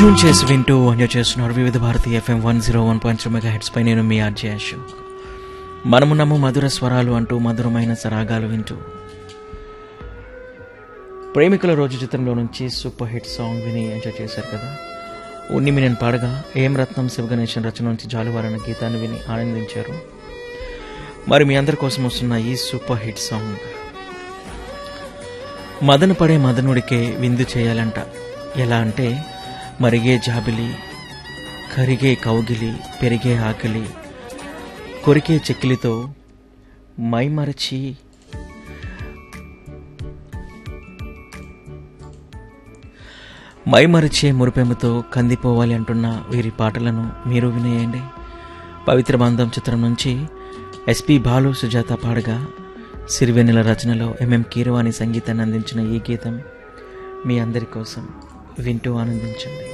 tune చేసి వింటూ enjoy చేస్తున్నారు Vividh Bharati FM one zero one point megahertz పై నేను మీ ఆర్జే అశోక్ మనమున్నము మధుర స్వరాలు అంటూ మధురమైన సరాగాలు వింటూ ప్రేమికుల రోజు చిత్రంలో నుంచి సూపర్ హిట్ సాంగ్ విని ఎంజాయ్ చేశారు కదా ఉన్నిమి నేను పాడగా ఏం రత్నం శివగణేశన్ రచన నుంచి జాలువారన్న గీతాన్ని విని ఆనందించారు మరి మీ అందరి కోసం వస్తున్న ఈ సూపర్ హిట్ సాంగ్ మదన పడే మదనుడికే విందు చేయాలంట ఎలా అంటే మరిగే జాబిలి కరిగే కౌగిలి పెరిగే ఆకలి కొరికే చెక్కిలితో మైమరచి మైమరిచే మురిపెమ్మతో కందిపోవాలి అంటున్న వీరి పాటలను మీరు వినేయండి పవిత్ర బంధం చిత్రం నుంచి ఎస్పి బాలు సుజాత పాడగా సిరివెన్నెల రచనలో ఎంఎం కీరవాణి సంగీతాన్ని అందించిన ఈ గీతం మీ అందరి కోసం వింటూ ఆనందించండి